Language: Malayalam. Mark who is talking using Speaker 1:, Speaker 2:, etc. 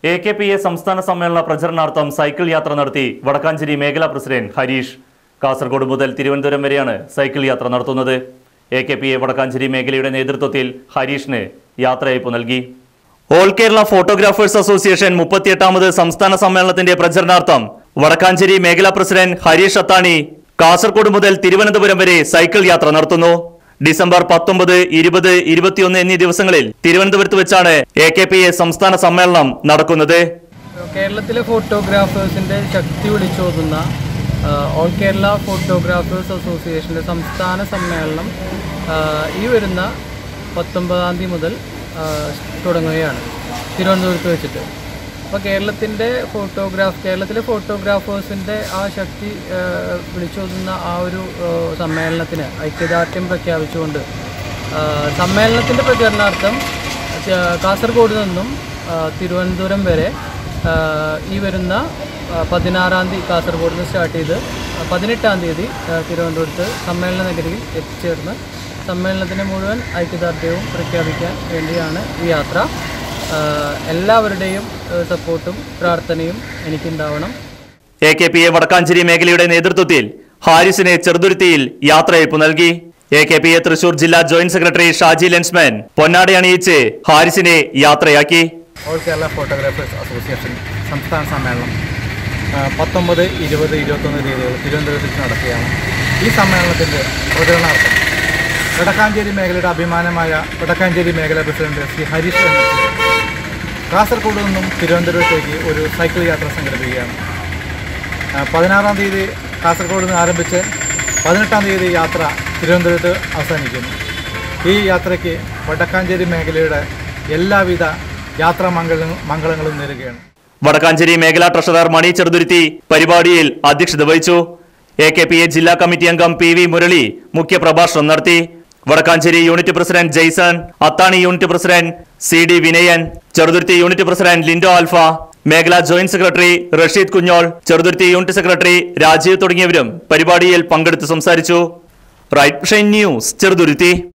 Speaker 1: എ കെ പി എ സംസ്ഥാന സമ്മേളന പ്രചരണാർത്ഥം സൈക്കിൾ യാത്ര നടത്തി വടക്കാഞ്ചേരി മേഖലാ പ്രസിഡന്റ് ഹരീഷ് കാസർഗോഡ് മുതൽ തിരുവനന്തപുരം വരെയാണ് സൈക്കിൾ യാത്ര നടത്തുന്നത് A K P A Vadakkanchery മേഖലയുടെ നേതൃത്വത്തിൽ ഹരീഷിന് യാത്രയയപ്പ് നൽകി ഓൾ കേരള ഫോട്ടോഗ്രാഫേഴ്സ് അസോസിയേഷൻ മുപ്പത്തിയെട്ടാമത് സംസ്ഥാന സമ്മേളനത്തിന്റെ പ്രചരണാർത്ഥം വടക്കാഞ്ചേരി മേഖലാ പ്രസിഡന്റ് ഹരീഷ് അത്താണി കാസർഗോഡ് മുതൽ തിരുവനന്തപുരം വരെ സൈക്കിൾ യാത്ര നടത്തുന്നു ഡിസംബർ പത്തൊമ്പത് ഇരുപത് ഇരുപത്തിയൊന്ന് എന്നീ ദിവസങ്ങളിൽ തിരുവനന്തപുരത്ത് വെച്ചാണ് എ കെ പി എ സംസ്ഥാന സമ്മേളനം നടക്കുന്നത്
Speaker 2: കേരളത്തിലെ ഫോട്ടോഗ്രാഫേഴ്സിൻ്റെ ശക്തി വിളിച്ചോതുന്ന ആ, ഓൾ കേരള ഫോട്ടോഗ്രാഫേഴ്സ് അസോസിയേഷൻ്റെ സംസ്ഥാന സമ്മേളനം ആ, ഈ വരുന്ന പത്തൊമ്പതാം തീയതി മുതൽ ആ, തുടങ്ങുകയാണ് തിരുവനന്തപുരത്ത് വെച്ചിട്ട് അപ്പോൾ കേരളത്തിൻ്റെ ഫോട്ടോഗ്രാഫ് കേരളത്തിലെ ഫോട്ടോഗ്രാഫേഴ്സിൻ്റെ ആ ശക്തി ആ, വിളിച്ചോതുന്ന ആ ഒരു ആ, സമ്മേളനത്തിന് ഐക്യദാർഢ്യം പ്രഖ്യാപിച്ചുകൊണ്ട് ആ, സമ്മേളനത്തിൻ്റെ പ്രചരണാർത്ഥം ച- കാസർഗോഡ് നിന്നും ആ, തിരുവനന്തപുരം വരെ ആ, ഈ വരുന്ന ആ, പതിനാറാം തീയതി കാസർഗോഡ് നിന്ന് സ്റ്റാർട്ട് ചെയ്ത് ആ, പതിനെട്ടാം തീയതി ആ, തിരുവനന്തപുരത്ത് സമ്മേളന നഗരിയിൽ എത്തിച്ചേർന്ന് സമ്മേളനത്തിൻ്റെ മുഴുവൻ ഐക്യദാർഢ്യവും പ്രഖ്യാപിക്കാൻ വേണ്ടിയാണ് ഈ യാത്ര ആ, എല്ലാവരുടെയും ആ, സപ്പോർട്ടും പ്രാർത്ഥനയും എനിക്കുണ്ടാവണം
Speaker 1: A K P A Vadakkanchery മേഖലയുടെ നേതൃത്വത്തിൽ ഹാരിസിനെ ചെറുതുരുത്തിയിൽ യാത്രയയപ്പ് നൽകി A K P A Thrissur ജില്ലാ ജോയിന്റ് സെക്രട്ടറി ഷാജി ലെൻസ്മാൻ പൊന്നാടി അണിയിച്ച് ഹാരിസിനെ യാത്രയാക്കി
Speaker 3: ഓൾ കേരള ഫോട്ടോഗ്രാഫേഴ്സ് അസോസിയേഷൻ സംസ്ഥാന സമ്മേളനം ആ, പത്തൊമ്പത് ഇരുപത് ഇരുപത്തൊന്ന് തീയതികൾ തിരുവനന്തപുരത്ത് വെച്ച് നടക്കുകയാണ് ഈ സമ്മേളനത്തിൻ്റെ പ്രചരണാർത്ഥം വടക്കാഞ്ചേരി മേഖലയുടെ അഭിമാനമായ വടക്കാഞ്ചേരി മേഖല പ്രസിഡന്റ് ശ്രീ ഹരീഷ് എന്ന കാസർഗോഡ് നിന്നും തിരുവനന്തപുരത്തേക്ക് ഒരു സൈക്കിൾ യാത്ര സംഘടിപ്പിക്കുകയാണ് ആ, പതിനാറാം തീയതി കാസർഗോഡ് നിന്ന് ആരംഭിച്ച് പതിനെട്ടാം തീയതി യാത്ര തിരുവനന്തപുരത്ത് അവസാനിക്കുന്നു ഈ യാത്രയ്ക്ക് വടക്കാഞ്ചേരി മേഖലയുടെ എല്ലാവിധ യാത്രാ മംഗള മംഗളങ്ങളും നേരുകയാണ്
Speaker 1: വടക്കാഞ്ചേരി മേഖലാ ട്രഷറർ മണി ചെറുതുരുത്തി പരിപാടിയിൽ അധ്യക്ഷത വഹിച്ചു എ കെ പി എ ജില്ലാ കമ്മിറ്റി അംഗം പി വി മുരളി മുഖ്യപ്രഭാഷണം നടത്തി Vadakkanchery unit president Jaison Athani unit president C D Vinayan Cheruthuruthy unit president Lindo Alpha മേഖലാ joint secretary Rasheed Kunjol Cheruthuruthy unit secretary Rajeev തുടങ്ങിയവരും പരിപാടിയിൽ പങ്കെടുത്ത് സംസാരിച്ചു റൈറ്റ് ന്യൂസ് ചെറുതുരുത്തി